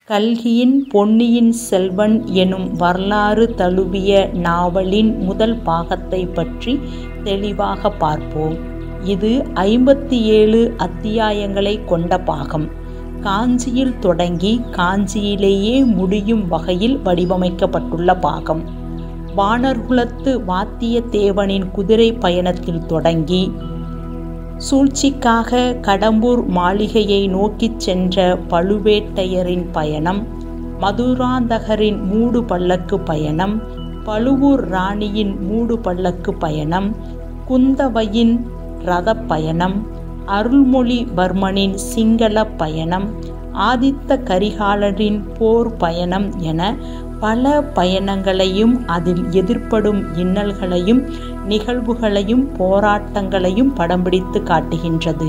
கல்கியின் பொன்னியின் செல்வன் எனும் வரலாறு தழுவிய நாவலின் முதல் பாகத்தைப் பற்றி தெளிவாக பார்ப்போம். இது ஐம்பத்தி ஏழு அத்தியாயங்களைக் கொண்ட பாகம். காஞ்சியில் தொடங்கி காஞ்சியிலேயே முடியும் வகையில் வடிவமைக்கப்பட்டுள்ள பாகம். வாணர்குலத்து வாத்தியத்தேவனின் குதிரைப் பயணத்தில் தொடங்கி சூழ்ச்சிக்காக கடம்பூர் மாளிகையை நோக்கிச் சென்ற பழுவேட்டரையரின் பயணம், மதுராந்தகரின் மூடு பல்லக்குப் பயணம், பழுவூர் ராணியின் மூடு பல்லக்குப் பயணம், குந்தவையின் இரதப் பயணம், அருள்மொழிவர்மனின் சிங்களப் பயணம், ஆதித்த கரிகாலரின் போர்ப் பயணம் என பல பயணங்களையும் அதில் எதிர்ப்படும் இன்னல்களையும் நிகழ்வுகளையும் போராட்டங்களையும் படம் பிடித்துக் காட்டுகின்றது.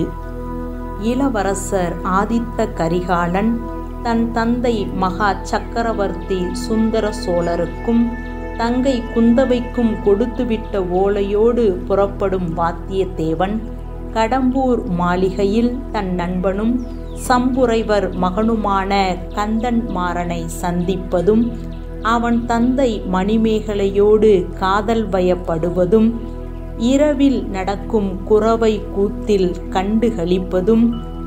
இளவரசர் ஆதித்த கரிகாலன் தன் தந்தை மகா சக்கரவர்த்தி சுந்தர சோழருக்கும் தங்கை குந்தவைக்கும் கொடுத்துவிட்ட ஓலையோடு புறப்படும் வாத்தியத்தேவன் கடம்பூர் மாளிகையில் தன் நண்பனும் சம்புரைவர் மகனுமான கந்தன்மாறனை சந்திப்பதும் அவன் தந்தை மணிமேகலையோடு காதல் வயப்படுவதும் இரவில் நடக்கும் குரவை கூத்தில் கண்டு களிப்பதும்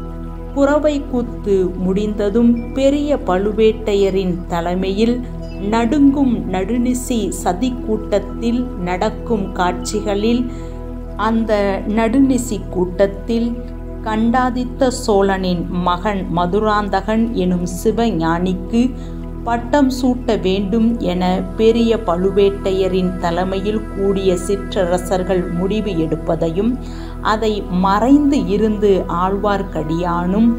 குரவை கூத்து முடிந்ததும் பெரிய பழுவேட்டரையரின் தலைமையில் நடுங்கும் நடுநிசி சதிக்கூட்டத்தில் நடக்கும் காட்சிகளில் அந்த நடுநிசி கூட்டத்தில் கண்டாதித்த சோழனின் மகன் மதுராந்தகன் எனும் சிவஞானிக்கு பட்டம் சூட்ட வேண்டும் என பெரிய பழுவேட்டரையரின் தலைமையில் கூடிய சிற்றரசர்கள் முடிவு எடுப்பதையும் அதை மறைந்து இருந்து ஆழ்வார்க்கடியானும்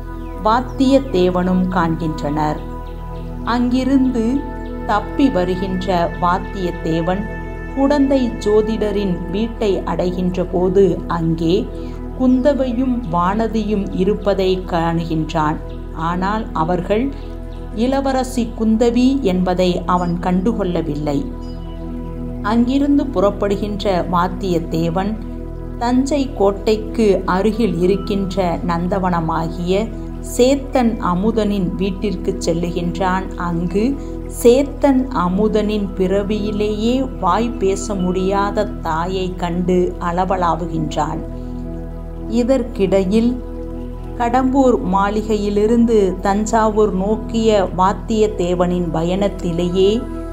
வாத்தியத்தேவனும் காண்கின்றனர். அங்கிருந்து தப்பி வருகின்ற வாத்தியத்தேவன் குடந்தை ஜோதிடரின் வீட்டை அடைகின்ற போது அங்கே குந்தவையும் வானதியும் இருப்பதைக் காணுகின்றான். ஆனால் அவர்கள் இளவரசி குந்தவி என்பதை அவன் கண்டுகொள்ளவில்லை. அங்கிருந்து புறப்படுகின்ற வாத்தியத்தேவன் தஞ்சை கோட்டைக்கு அருகில் இருக்கின்ற நந்தவனமாகிய சேத்தன் அமுதனின் வீட்டிற்குச் செல்லுகின்றான். அங்கு சேத்தன் அமுதனின் பிறவியிலேயே வாய் பேச முடியாத தாயைக் கண்டு அளவளாவுகின்றான். இதற்கிடையில் கடம்பூர் மாளிகையிலிருந்து தஞ்சாவூர் நோக்கிய வாத்தியத்தேவனின் பயணத்திலேயே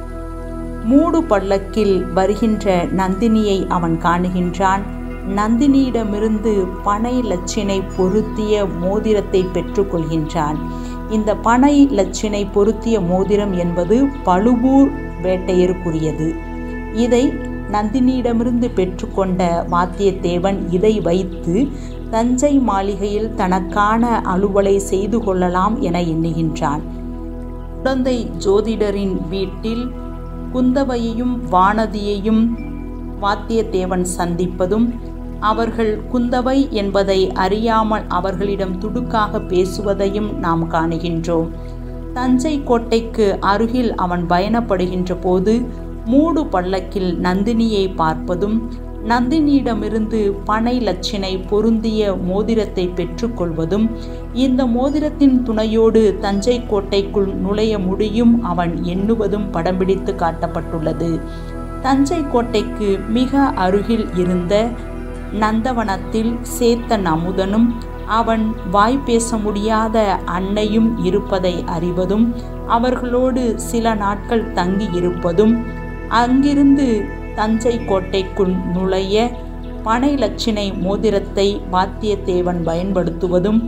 மூடு பல்லக்கில் வருகின்ற நந்தினியை அவன் காணுகின்றான். நந்தினியிடமிருந்து பனை இலச்சினை பொருத்திய மோதிரத்தை பெற்றுக் கொள்கின்றான். இந்த பனை இலச்சினை பொருத்திய மோதிரம் என்பது பழுவூர் வேட்டையருக்குரியது. இதை நந்தினியிடமிருந்து பெற்றுக்கொண்ட வாத்தியத்தேவன் இதை வைத்து தஞ்சை மாளிகையில் தனக்கான அலுவலை செய்து கொள்ளலாம் என எண்ணுகின்றான். குடந்தை ஜோதிடரின் வீட்டில் குந்தவையையும் வானதியையும் வாத்தியத்தேவன் சந்திப்பதும் அவர்கள் குந்தவை என்பதை அறியாமல் அவர்களிடம் துடுக்காக பேசுவதையும் நாம் காணுகின்றோம். தஞ்சை கோட்டைக்கு அருகில் அவன் பயணப்படுகின்ற போது மூடு பல்லக்கில் நந்தினியை பார்ப்பதும் நந்தினியிடமிருந்து பனை இலச்சினை பொருந்திய மோதிரத்தை பெற்றுக் கொள்வதும் இந்த மோதிரத்தின் துணையோடு தஞ்சை கோட்டைக்குள் நுழைய முடியும் அவன் எண்ணுவதும் படம் பிடித்துக் காட்டப்பட்டுள்ளது. தஞ்சை கோட்டைக்கு மிக அருகில் இருந்த நந்தவனத்தில் சேத்தன் அமுதனும் அவன் வாய் பேச முடியாத அன்னையும் இருப்பதை அறிவதும் அவர்களோடு சில நாட்கள் தங்கி இருப்பதும் அங்கிருந்து தஞ்சை கோட்டைக்குள் நுழைய பனை இலச்சினை மோதிரத்தை வாத்தியத்தேவன் பயன்படுத்துவதும்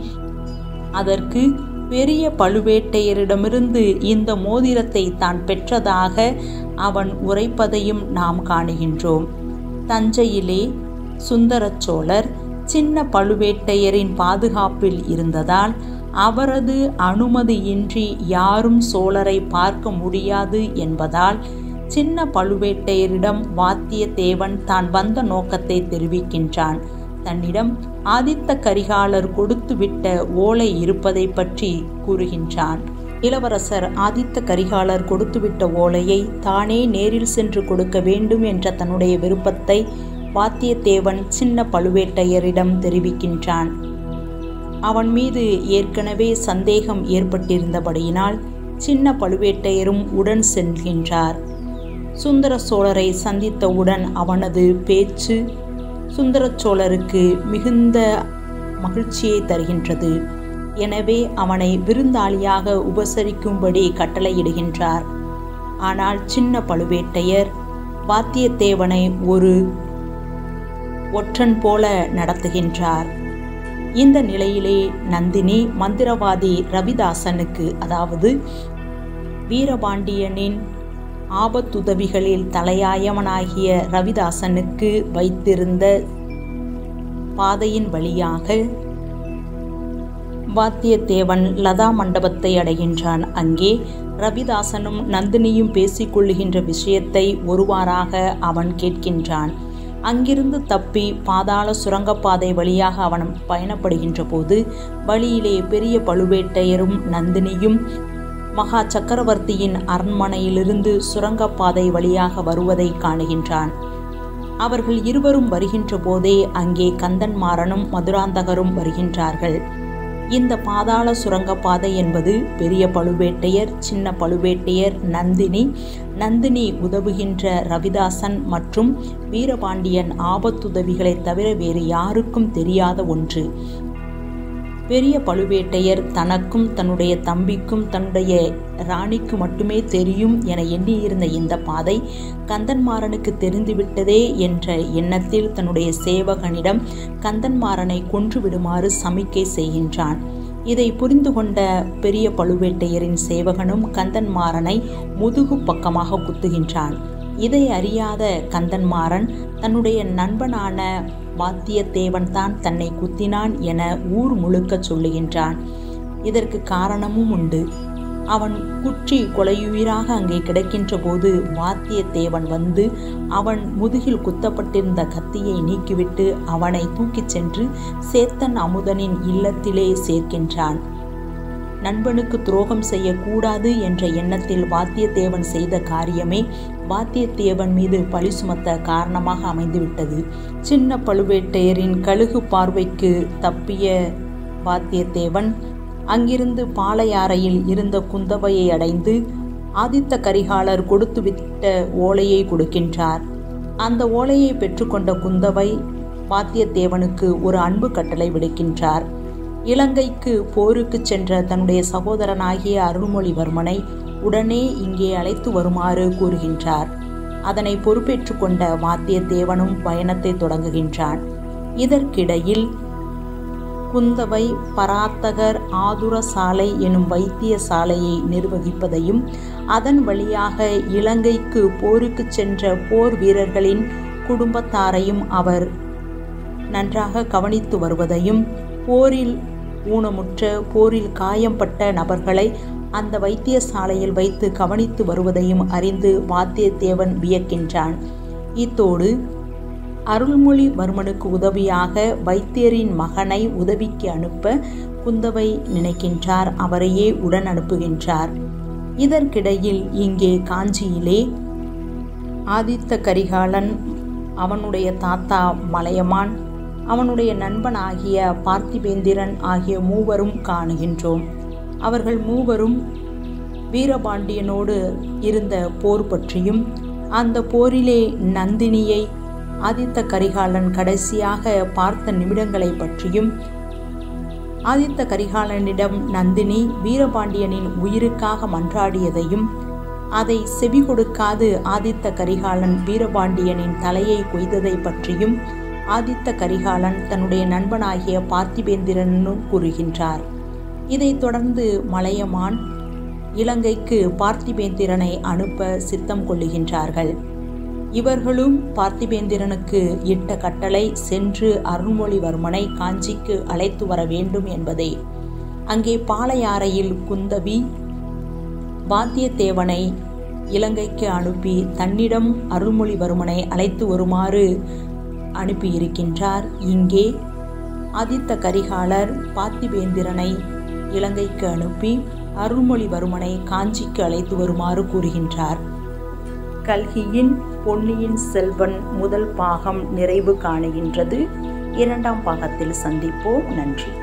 அதற்கு பெரிய பழுவேட்டரையரிடமிருந்து இந்த மோதிரத்தை தான் பெற்றதாக அவன் உரைப்பதையும் நாம் காணுகின்றோம். தஞ்சையிலே சுந்தர சோழர் சின்ன பழுவேட்டரையரின் பாதுகாப்பில் இருந்ததால் அவரது அனுமதியின்றி யாரும் சோழரை பார்க்க முடியாது என்பதால் சின்ன பழுவேட்டரையரிடம் வாத்தியத்தேவன் தான் வந்த நோக்கத்தை தெரிவிக்கின்றான். தன்னிடம் ஆதித்த கரிகாலர் கொடுத்துவிட்ட ஓலை இருப்பதைப் பற்றி கூறுகின்றான். இளவரசர் ஆதித்த கரிகாலர் கொடுத்துவிட்ட ஓலையை தானே நேரில் சென்று கொடுக்க வேண்டும் என்ற தன்னுடைய விருப்பத்தை வாத்தியத்தேவன் சின்ன பழுவேட்டரையரிடம் தெரிவிக்கின்றான். அவன் மீது ஏற்கனவே சந்தேகம் ஏற்பட்டிருந்தபடியினால் சின்ன பழுவேட்டையரும் உடன் செல்கின்றார் சுந்தர சோழரை சந்தித்தவுடன் அவனது பேச்சு சுந்தர சோழருக்கு மிகுந்த மகிழ்ச்சியை தருகின்றது எனவே அவனை விருந்தாளியாக உபசரிக்கும்படி கட்டளையிடுகின்றார் ஆனால் சின்ன பழுவேட்டையர் வாத்தியத்தேவனை ஒரு ஒற்றன் போல நடத்துகின்றார் இந்த நிலையிலே நந்தினி மந்திரவாதி ரவிதாசனுக்கு அதாவது வீரபாண்டியனின் ஆபத்துதவிகளில் தலையாயவனாகிய ரவிதாசனுக்கு வைத்திருந்த பாதையின் வழியாக வாத்தியத்தேவன் லதா மண்டபத்தை அடைகின்றான் அங்கே ரவிதாசனும் நந்தினியும் பேசிக்கொள்ளுகின்ற விஷயத்தை ஒருவாறாக அவன் கேட்கின்றான் அங்கிருந்து தப்பி பாதாள சுரங்கப்பாதை வழியாக அவன் பயணப்படுகின்ற போது வழியிலே பெரிய பழுவேட்டையரும் நந்தினியும் மகா சக்கரவர்த்தியின் அரண்மனையிலிருந்து சுரங்கப்பாதை வழியாக வருவதை காணுகின்றான் அவர்கள் இருவரும் வருகின்ற போதே அங்கே கந்தன்மாறனும் மதுராந்தகரும் வருகின்றார்கள் இந்த பாதாள சுரங்கப்பாதை என்பது பெரிய பழுவேட்டையர் சின்ன பழுவேட்டையர் நந்தினி நந்தினி உதவுகின்ற ரவிதாசன் மற்றும் வீரபாண்டியன் ஆபத்துதவிகளை தவிர வேறு யாருக்கும் தெரியாத ஒன்று பெரிய பழுவேட்டையர் தனக்கும் தன்னுடைய தம்பிக்கும் தன்னுடைய ராணிக்கு மட்டுமே தெரியும் என எண்ணியிருந்த இந்த பாதை கந்தன்மாறனுக்கு தெரிந்துவிட்டதே என்ற எண்ணத்தில் தன்னுடைய சேவகனிடம் கந்தன்மாறனை கொன்றுவிடுமாறு சமிக்கை செய்கின்றான் இதை புரிந்து கொண்ட பெரிய பழுவேட்டையரின் சேவகனும் கந்தன்மாறனை முதுகு பக்கமாக குத்துகின்றான் இதை அறியாத கந்தன்மாறன் தன்னுடைய நண்பனான வாத்தியத்தேவன் தான் தன்னை குத்தினான் என ஊர் முழுக்க சொல்லுகின்றான் இதற்கு காரணமும் உண்டு அவன் குற்றி கொலையுயிராக அங்கே கிடக்கின்ற போது வாத்தியத்தேவன் வந்து அவன் முதுகில் குத்தப்பட்டிருந்த கத்தியை நீக்கிவிட்டு அவனை தூக்கிச் சென்று சேத்தன் அமுதனின் இல்லத்திலே சேர்க்கின்றான் நண்பனுக்கு துரோகம் செய்யக்கூடாது என்ற எண்ணத்தில் வாத்தியத்தேவன் செய்த காரியமே வாத்தியத்தேவன் மீது பழி சுமத்த காரணமாக அமைந்துவிட்டது சின்ன பழுவேட்டையரின் கழுகு பார்வைக்கு தப்பிய வாத்தியத்தேவன் அங்கிருந்து பாளையாறையில் இருந்த குந்தவையை அடைந்து ஆதித்த கரிகாலர் கொடுத்துவிட்ட ஓலையை கொடுக்கின்றார் அந்த ஓலையை பெற்றுக்கொண்ட குந்தவை வாத்தியத்தேவனுக்கு ஒரு அன்பு கட்டளை விடுக்கின்றார் இலங்கைக்கு போருக்கு சென்ற தன்னுடைய சகோதரனாகிய அருள்மொழிவர்மனை உடனே இங்கே அழைத்து வருமாறு கூறுகின்றார் அதனை பொறுப்பேற்று கொண்ட வாத்தியத்தேவனும் பயணத்தை தொடங்குகின்றான் இதற்கிடையில் குந்தவை பராத்தகர் ஆதுர சாலை எனும் வைத்திய சாலையை நிர்வகிப்பதையும் அதன் வழியாக இலங்கைக்கு போருக்கு சென்ற போர் வீரர்களின் குடும்பத்தாரையும் அவர் நன்றாக கவனித்து வருவதையும் போரில் ஊனமுற்ற போரில் காயம்பட்ட நபர்களை அந்த வைத்தியசாலையில் வைத்து கவனித்து வருவதையும் அறிந்து வாத்தியத்தேவன் வியக்கின்றான் இத்தோடு அருள்மொழிவர்மனுக்கு உதவியாக வைத்தியரின் மகனை உதவிக்கு அனுப்ப குந்தவை நினைக்கின்றார் அவரையே உடன் அனுப்புகின்றார் இதற்கிடையில் இங்கே காஞ்சியிலே ஆதித்த கரிகாலன் அவனுடைய தாத்தா மலையமான் அவனுடைய நண்பனாகிய பார்த்திபேந்திரன் ஆகிய மூவரும் காணுகின்றோம் அவர்கள் மூவரும் வீரபாண்டியனோடு இருந்த போர் பற்றியும் அந்த போரிலே நந்தினியை ஆதித்த கரிகாலன் கடைசியாக பார்த்த நிமிடங்களை பற்றியும் ஆதித்த கரிகாலனிடம் நந்தினி வீரபாண்டியனின் உயிருக்காக மன்றாடியதையும் அதை செவி கொடுக்காது ஆதித்த கரிகாலன் வீரபாண்டியனின் தலையை கொய்ததை பற்றியும் ஆதித்த கரிகாலன் தன்னுடைய நண்பனாகிய பார்த்திபேந்திரனும் கூறுகின்றார் இதைத் தொடர்ந்து மலையமான் இலங்கைக்கு பார்த்திபேந்திரனை அனுப்ப சித்தம் கொள்ளுகின்றார்கள் இவர்களும் பார்த்திபேந்திரனுக்கு இட்ட கட்டளை சென்று அருள்மொழிவர்மனை காஞ்சிக்கு அழைத்து வர வேண்டும் என்பதே அங்கே பாளையாறையில் குந்தவி வாத்தியத்தேவனை இலங்கைக்கு அனுப்பி தன்னிடம் அருள்மொழிவர்மனை அழைத்து வருமாறு அனுப்பியிருக்கின்றார் இங்கே ஆதித்த கரிகாலர் பார்த்திபேந்திரனை இலங்கைக்கு அனுப்பி அருள்மொழிவர்மனை காஞ்சிக்கு அழைத்து வருமாறு கூறுகின்றார் கல்கியின் பொன்னியின் செல்வன் முதல் பாகம் நிறைவு காணுகின்றது இரண்டாம் பாகத்தில் சந்திப்போம் நன்றி